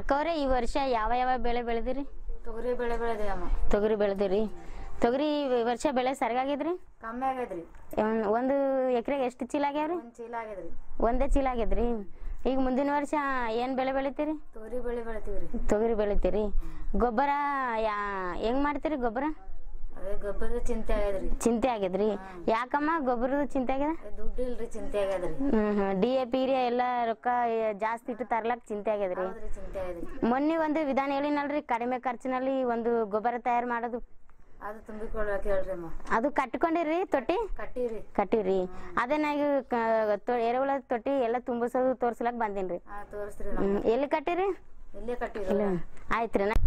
ಅಕ್ಕವ್ರೆ ಈ ವರ್ಷ ಯಾವ ಯಾವ ಬೆಳೆ ಬೆಳೆದಿರಿ ತೊಗರಿ ಬೆಳೆ ಬೆಳೆದೇವಮ್ಮ ತೊಗರಿ ಬೆಳೆದಿರಿ ತೊಗರಿ ಈ ವರ್ಷ ಬೆಳೆ ಸರಿಯಾಗಿದ್ರಿ ಕಮ್ಮಿ ಆಗೈತ್ರಿ ಒಂದ್- ಒಂದು ಎಕರೆಗೆ ಎಷ್ಟು ಚೀಲ ಆಗ್ಯಾವ್ರಿ ಒಂದ್ ಚೀಲ ಆಗೈತ್ರಿ ಒಂದೇ ಚೀಲ ಆಗ್ಯದ್ರಿ ಈಗ ಮುಂದಿನ ವರ್ಷ ಏನ್ ಬೆಳೆ ಬೆಳಿತೀರಿ ತೊಗರಿ ಬೆಳೆ ಬೆಳಿತೀವ್ರಿ ತೊಗರಿ ಬೆಳಿತೀರಿ ಗೊಬ್ಬರ ಯಾ ಹೆಂಗ್ ಮಾಡ್ತೀರಿ ಗೊಬ್ಬರ ಅದೇ ಗೊಬ್ಬರದ ಚಿಂತೆ ಆಗ್ಯದ್ರಿ ಚಿಂತೆ ಆಗ್ಯದ್ರಿ ಯಾಕಮ್ಮ ಗೊಬ್ಬರದ ಚಿಂತೆ ಆಗ್ಯದ ದುಡ್ಡು ಇಲ್ರಿ ಚಿಂತೆ ಆಗ್ಯದ್ರಿ ಹ್ಮ್ ಹ್ಮ್ ಡಿ ಎ ಪಿ ಎಲ್ಲ ರೊಕ್ಕ ಏ, ಜಾಸ್ತಿ ಇಟ್ಟು ತರ್ಲಕ್ ಚಿಂತೆ ಆಗ್ಯದ್ರಿ ಹೌದ್ರಿ ಚಿಂತೆ ಆಗ್ಯದ್ರಿ ಮೊನ್ನೆ ಒಂದು ವಿಧಾನ ಹೇಳಿನಲ್ರಿ ಕಡಿಮೆ ಖರ್ಚಿನಲ್ಲಿ ಒಂದು ಗೊಬ್ಬರ ತಯಾರು ಮಾಡೋದು ಅದು ತುಂಬಿಕೊಳ್ಬೇಕು ಹೇಳ್ರಿ ಅಮ್ಮ ಅದು ಕಟ್ಕೊಂಡಿರಿ ತೊಟ್ಟಿ ಕಟ್ಟಿವ್ರಿ ಕಟ್ಟಿರಿ ಅದನ್ನ ಈಗ ಕ- ತೊ- ಎರೆಹುಳ ತೊಟ್ಟಿ ಎಲ್ಲ ತುಂಬಿಸೋದು ತೋರ್ಸ್ಲಕ್ ಬಂದಿನ್ರಿ ಹಾ ತೋರಿಸ್ರಿ ಹ್ಮ್, ಎಲ್ಲಿ ಕಟ್ಟಿರಿ ಇಲ್ಲೇ ಕಟ್ಟಿವ್ರಿ ಇಲ್ಲ ಆಯ್ತ್ರಿ ನಾ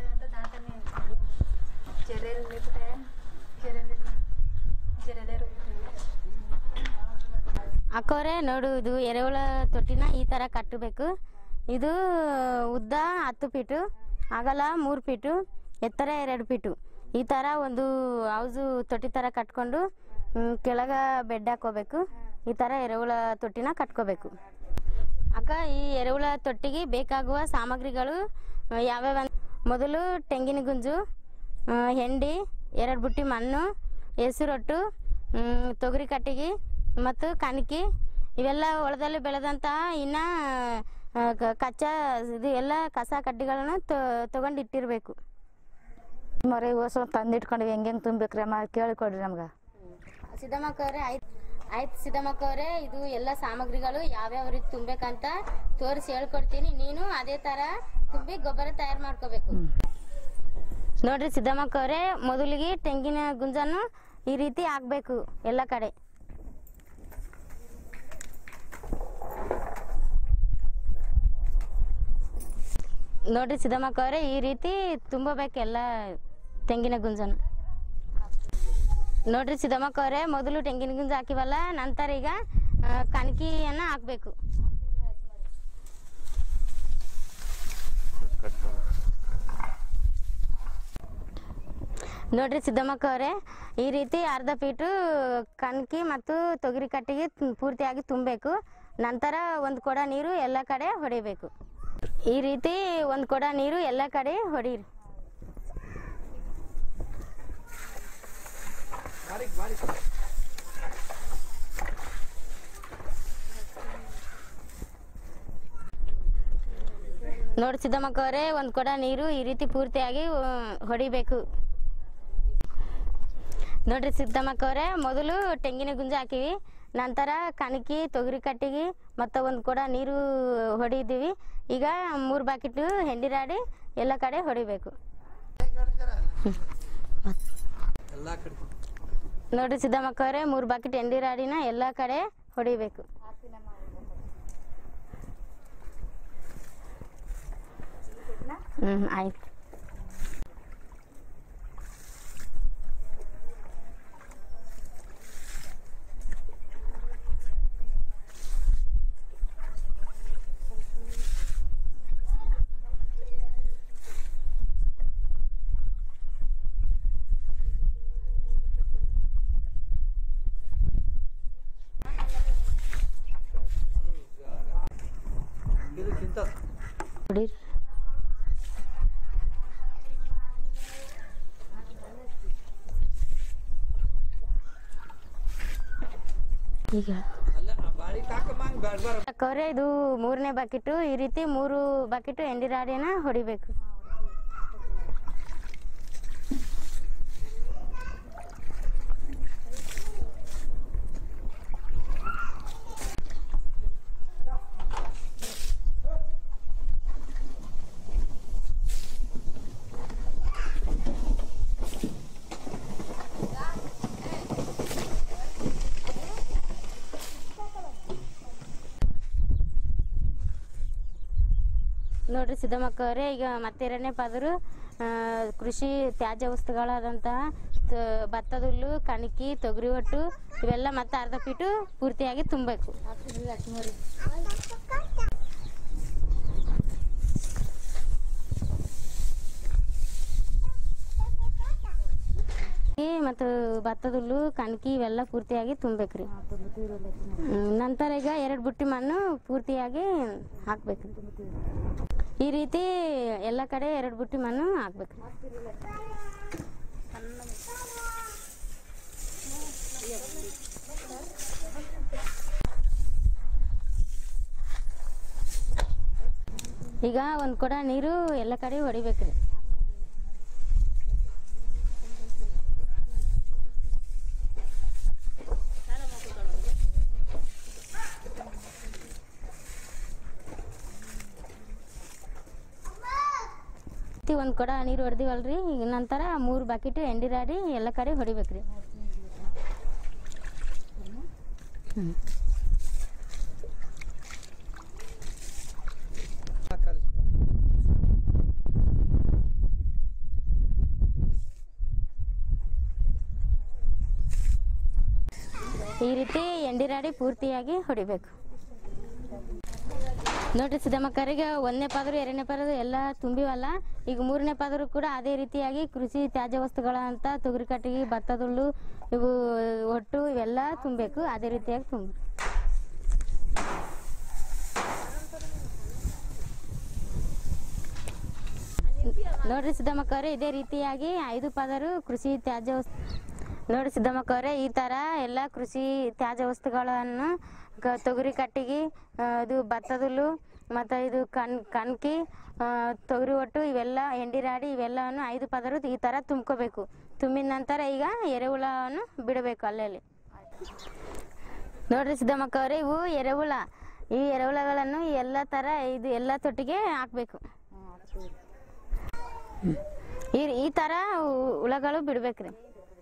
ಅಕ್ಕವ್ರೆ ನೋಡು ಇದು ಎರೆಹುಳ ತೊಟ್ಟಿನ ಈ ತರ ಕಟ್ಟಬೇಕು ಇದು ಉದ್ದ ಹತ್ತು ಫೀಟು ಅಗಲ ಮೂರು ಫೀಟು ಎತ್ತರ ಎರಡು ಫೀಟು ಈ ತರ ಒಂದು ಹೌಸು ತೊಟ್ಟಿ ತರ ಕಟ್ಕೊಂಡು ಹ್ಮ್, ಕೆಳಗ ಬೆಡ್ ಹಾಕೋಬೇಕು ಈ ತರ ಎರೆಹುಳ ತೊಟ್ಟಿನ ಕಟ್ಕೋಬೇಕು ಅಕ್ಕ ಈ ಎರೆಹುಳ ತೊಟ್ಟಿಗೆ ಬೇಕಾಗುವ ಸಾಮಗ್ರಿಗಳು ಆ, ಯಾವ್ಯಾವ ಅಂದ್- ಮೊದಲು ತೆಂಗಿನ ಗುಂಜು ಆ, ಹೆಂಡಿ ಎರಡು ಬುಟ್ಟಿ ಮಣ್ಣು ಹೆಸರೊಟ್ಟು ಮ್, ತೊಗರಿ ಕಟ್ಟಿಗೆ ಮತ್ತು ಕಣಕಿ ಇವೆಲ್ಲ ಹೊಲದಲ್ಲಿ ಬೆಳೆದಂತಹ ಇನ್ನ ಆ, ಕ- ಕಚ್ಚಾ ಇದು ಎಲ್ಲ ಕಸ ಕಡ್ಡಿಗಳನ್ನು ತಗೊಂಡು ಇಟ್ಟಿರ್ಬೇಕು ಮರಿ ಹೊಸ ತಂದಿಟ್ಕೊಂಡಿವಿ ಹೆಂಗೆ ಹೆಂಗೆ ತುಂಬೇಕ್ರಿ ಅಮ್ಮ ಕೇಳಿಕೊಡ್ರಿ ನಮ್ಗೆ ಸಿದ್ದಮ್ಮಕ್ಕವ್ರೆ ಆಯ್ತು ಆಯ್ತು ಸಿದ್ದಮ್ಮಕ್ಕವ್ರೆ ಇದು ಎಲ್ಲ ಸಾಮಗ್ರಿಗಳು ಯಾವ್ಯಾವ ರೀತಿ ತುಂಬೇಕಂತ ತೋರಿಸಿ ಹೇಳ್ಕೊಡ್ತೀನಿ ನೀನು ಅದೇ ತರ ತುಂಬಿ ಗೊಬ್ಬರ ತಯಾರು ಮಾಡ್ಕೋಬೇಕು ನೋಡ್ರಿ ಸಿದ್ದಮ್ಮಕ್ಕವ್ರೆ ಮೊದಲಿಗೆ ತೆಂಗಿನ ಗುಂಜನ್ನು ಈ ರೀತಿ ಹಾಕ್ಬೇಕು ಎಲ್ಲ ಕಡೆ ನೋಡ್ರಿ ಸಿದ್ದಮ್ಮಕ್ಕವ್ರೆ ಈ ರೀತಿ ತುಂಬಬೇಕು ಎಲ್ಲ ತೆಂಗಿನ ಗುಂಜನ್ನು ನೋಡ್ರಿ ಸಿದ್ದಮ್ಮಕ್ಕವ್ರೆ ಮೊದಲು ತೆಂಗಿನ ಗುಂಜ ಹಾಕಿವಲ್ಲ ನಂತರ ಈಗ ಆ, ಕಣಕಿಯನ್ನ ಹಾಕ್ಬೇಕು ನೋಡ್ರಿ ಸಿದ್ದಮ್ಮಕ್ಕವ್ರೆ ಈ ರೀತಿ ಅರ್ಧ ಫೀಟು ಕಣಕಿ ಮತ್ತು ತೊಗರಿ ಕಟ್ಟಿಗೆ ತು- ಪೂರ್ತಿಯಾಗಿ ತುಂಬಬೇಕು ನಂತರ ಒಂದು ಕೊಡ ನೀರು ಎಲ್ಲ ಕಡೆ ಹೊಡಿಬೇಕು ಈ ರೀತಿ ಒಂದು ಕೊಡ ನೀರು ಎಲ್ಲ ಕಡೆ ಹೊಡೀರಿ ನೋಡಿ ಸಿದ್ದಮ್ಮಕ್ಕವರೇ ಒಂದು ಕೊಡ ನೀರು ಈ ರೀತಿ ಪೂರ್ತಿಯಾಗಿ ಆ, ಹೊಡಿಬೇಕು ನೋಡ್ರಿ ಸಿದ್ದಮ್ಮಕ್ಕವರೇ ಮೊದಲು ತೆಂಗಿನ ಗುಂಜ ಹಾಕಿವಿ ನಂತರ ಕಣಕಿ ತೊಗರಿ ಕಟ್ಟಿಗೆ ಮತ್ತು ಒಂದು ಕೊಡ ನೀರು ಹೊಡಿದೀವಿ ಈಗ ಮೂರು ಬಾಕಿಟು ಹೆಂಡಿರಾಡಿ ಎಲ್ಲ ಕಡೆ ಹೊಡಿಬೇಕು ನೋಡ್ರಿ ಸಿದ್ದಮ್ಮಕ್ಕವರೇ ಮೂರು ಬಾಕಿಟ್ ಎಂಡಿರಾಡಿನ ಎಲ್ಲ ಕಡೆ ಹೊಡಿಬೇಕು ಹ್ಮ್ ಆಯ್ತು ಹೊಡೀರಿ ಈಗ ಅಕ್ಕವ್ರೆ ಇದು ಮೂರನೇ ಬಕೆಟು ಈ ರೀತಿ ಮೂರು ಬಕೆಟು ಎಂಡಿರಾಡಿನ ಹೊಡಿಬೇಕು ನೋಡ್ರಿ ಸಿದ್ದಮ್ಮಕ್ಕವ್ರೆ ಈಗ ಮತ್ತೆ ಎರಡನೇ ಪದರು ಆ, ಕೃಷಿ ತ್ಯಾಜ್ಯ ವಸ್ತುಗಳಾದಂತಹ ತ- ಭತ್ತದ ಹುಲ್ಲು ಕಣಕಿ ತೊಗರಿ ಒಟ್ಟು ಇವೆಲ್ಲ ಮತ್ತೆ ಅರ್ಧ ಫೀಟು ಪೂರ್ತಿಯಾಗಿ ತುಂಬಬೇಕು ಈ ಮತ್ತು ಭತ್ತದ ಹುಲ್ಲು ಕಣಕಿ ಇವೆಲ್ಲ ಪೂರ್ತಿಯಾಗಿ ತುಂಬಬೇಕ್ರಿ ಹ್ಮ್, ನಂತರ ಈಗ ಎರಡು ಬುಟ್ಟಿ ಮಣ್ಣು ಪೂರ್ತಿಯಾಗಿ ಹಾಕ್ಬೇಕು ಈ ರೀತಿ ಎಲ್ಲ ಕಡೆ ಎರಡು ಬುಟ್ಟಿ ಮಣ್ಣು ಹಾಕ್ಬೇಕು ಈಗ ಒಂದು ಕೊಡ ನೀರು ಎಲ್ಲ ಕಡೆ ಹೊಡಿಬೇಕ್ರಿ ಒಂದು ಕೊಡ ನೀರು ಹೊಡೆದಿವಲ್ರಿ ಈಗ ನಂತರ ಮೂರು ಬಕೆಟ್ ಎಂಡಿರಾಡಿ ಎಲ್ಲ ಕಡೆ ಹೊಡಿಬೇಕ್ರಿ ಹ್ಮ್. ಈ ರೀತಿ ಎಂಡಿರಾಡಿ ಪೂರ್ತಿಯಾಗಿ ಹೊಡಿಬೇಕು ನೋಡ್ರಿ ಸಿದ್ದಮ್ಮಕ್ಕರಿಗೆ ಒಂದನೇ ಪದರು ಎರಡನೇ ಪದರು ಎಲ್ಲ ತುಂಬಿವಲ್ಲ ಈಗ ಮೂರನೇ ಪದರು ಕೂಡ ಅದೇ ರೀತಿಯಾಗಿ ಕೃಷಿ ತ್ಯಾಜ್ಯ ವಸ್ತುಗಳಂತ ತೊಗರಿ ಕಟ್ಟಿಗೆ ಭತ್ತದುಳ್ಳು ಇವು ಒಟ್ಟು ಇವೆಲ್ಲ ತುಂಬಬೇಕು ಅದೇ ರೀತಿಯಾಗಿ ತುಂಬ ನೋಡ್ರಿ ಸಿದ್ದಮ್ಮಕ್ಕವ್ರೆ ಇದೇ ರೀತಿಯಾಗಿ ಐದು ಪದರು ಕೃಷಿ ತ್ಯಾಜ್ಯ ವಸ್ತು ನೋಡಿ ಸಿದ್ದಮ್ಮಕ್ಕವ್ರೆ ಈ ಥರ ಎಲ್ಲ ಕೃಷಿ ತ್ಯಾಜ್ಯ ವಸ್ತುಗಳನ್ನು ಕ- ತೊಗರಿ ಕಟ್ಟಿಗೆ ಆ, ಇದು ಭತ್ತದುಲ್ಲು ಮತ್ತು ಇದು ಕಣ್ ಕಣ್ಕಿ ಆ, ತೊಗರಿ ಒಟ್ಟು ಇವೆಲ್ಲ ಎಂಡಿರಾಡಿ ಇವೆಲ್ಲವನ್ನು ಐದು ಪದರು ಈ ಥರ ತುಂಬ್ಕೋಬೇಕು ತುಂಬಿದ ನಂತರ ಈಗ ಎರೆಹುಳವನ್ನು ಬಿಡಬೇಕು ಅಲ್ಲಲ್ಲಿ ನೋಡ್ರಿ ಸಿದ್ದಮ್ಮಕ್ಕವ್ರೆ ಇವು ಎರೆಹುಳ ಈ ಎರೆಹುಳಗಳನ್ನು ಎಲ್ಲ ಥರ ಇದು ಎಲ್ಲ ತೊಟ್ಟಿಗೆ ಹಾಕಬೇಕು ಈ ಈ ಥರ ಹು- ಹುಳಗಳು ಬಿಡ್ಬೇಕ್ರಿ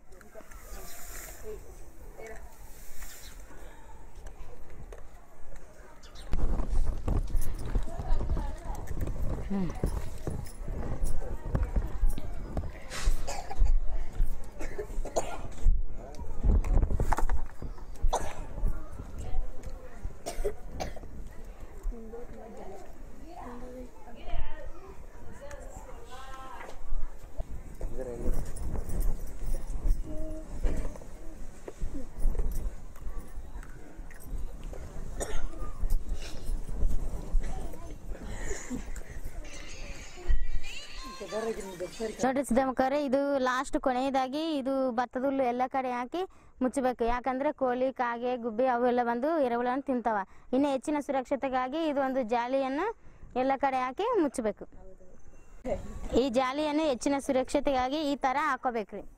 ನೋಡ್ರಿ ಸಿದ್ದಮ್ಮಕ್ಕವ್ರೆ ಇದು ಲಾಸ್ಟ್ ಕೊನೆಯದಾಗಿ ಇದು ಭತ್ತದ ಹುಲ್ಲು ಎಲ್ಲ ಕಡೆ ಹಾಕಿ ಮುಚ್ಚಬೇಕು ಯಾಕಂದ್ರೆ ಕೋಳಿ ಕಾಗೆ ಗುಬ್ಬಿ ಅವೆಲ್ಲ ಬಂದು ಎರೆಹುಳವನ್ನು ತಿಂತಾವ ಇನ್ನು ಹೆಚ್ಚಿನ ಸುರಕ್ಷತೆಗಾಗಿ ಇದು ಒಂದು ಜಾಲಿಯನ್ನು ಎಲ್ಲ ಕಡೆ ಹಾಕಿ ಮುಚ್ಚಬೇಕು ಈ ಜಾಲಿಯನ್ನು ಹೆಚ್ಚಿನ ಸುರಕ್ಷತೆಗಾಗಿ ಈ ತರ ಹಾಕೋಬೇಕ್ರಿ